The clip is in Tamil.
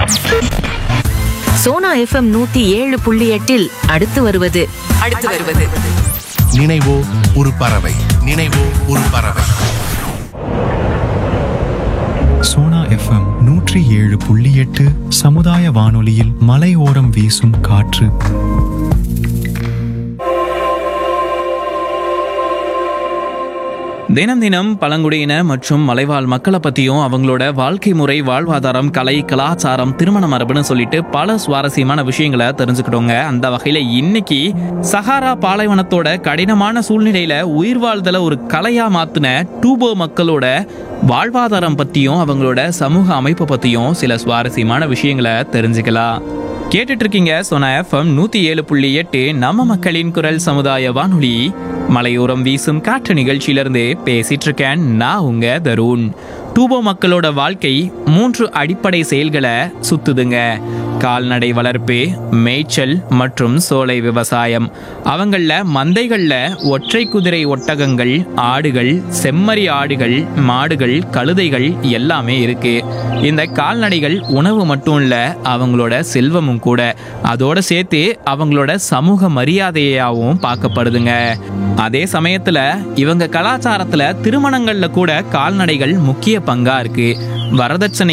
சோனா எஃப்எம் நூத்தி ஏழு புள்ளி எட்டில் அடுத்து வருவது அடுத்து வருவது நினைவோ ஒரு பறவை நினைவோ ஒரு பறவை சோனா எஃப்எம் நூற்றி ஏழு புள்ளி எட்டு சமுதாய வானொலியில் மலையோரம் வீசும் காற்று தினம் தினம் பழங்குடியின மற்றும் மலைவாழ் மக்களை பற்றியும் அவங்களோட வாழ்க்கை முறை வாழ்வாதாரம் கலை கலாச்சாரம் திருமண மரபுன்னு சொல்லிட்டு பல சுவாரஸ்யமான விஷயங்களை தெரிஞ்சுக்கிட்டோங்க அந்த வகையில் இன்னைக்கு சஹாரா பாலைவனத்தோட கடினமான சூழ்நிலையில உயிர் வாழ்தலை ஒரு கலையா மாத்தின டூபோ மக்களோட வாழ்வாதாரம் பற்றியும் அவங்களோட சமூக அமைப்பை பற்றியும் சில சுவாரஸ்யமான விஷயங்களை தெரிஞ்சுக்கலாம் கேட்டுட்டு இருக்கீங்க சோனா எஃப்எம் நூத்தி ஏழு புள்ளி எட்டு நம்ம மக்களின் குரல் சமுதாய வானொலி மலையோரம் வீசும் காற்று நிகழ்ச்சியிலிருந்து பேசிட்டு இருக்கேன் நான் உங்க தருண் டூபோ மக்களோட வாழ்க்கை மூன்று அடிப்படை செயல்களை சுத்துதுங்க கால்நடை வளர்ப்பு மேய்ச்சல் மற்றும் சோலை விவசாயம் அவங்கள மந்தைகள்ல ஒற்றை குதிரை ஒட்டகங்கள் ஆடுகள் செம்மறி ஆடுகள் மாடுகள் கழுதைகள் எல்லாமே இருக்கு இந்த கால்நடைகள் உணவு மட்டும் இல்ல அவங்களோட செல்வமும் கூட அதோட சேர்த்து அவங்களோட சமூக மரியாதையாகவும் பார்க்கப்படுதுங்க அதே சமயத்துல இவங்க கலாச்சாரத்துல திருமணங்கள்ல கூட கால்நடைகள் முக்கிய பங்கா இருக்கு வரதட்சணை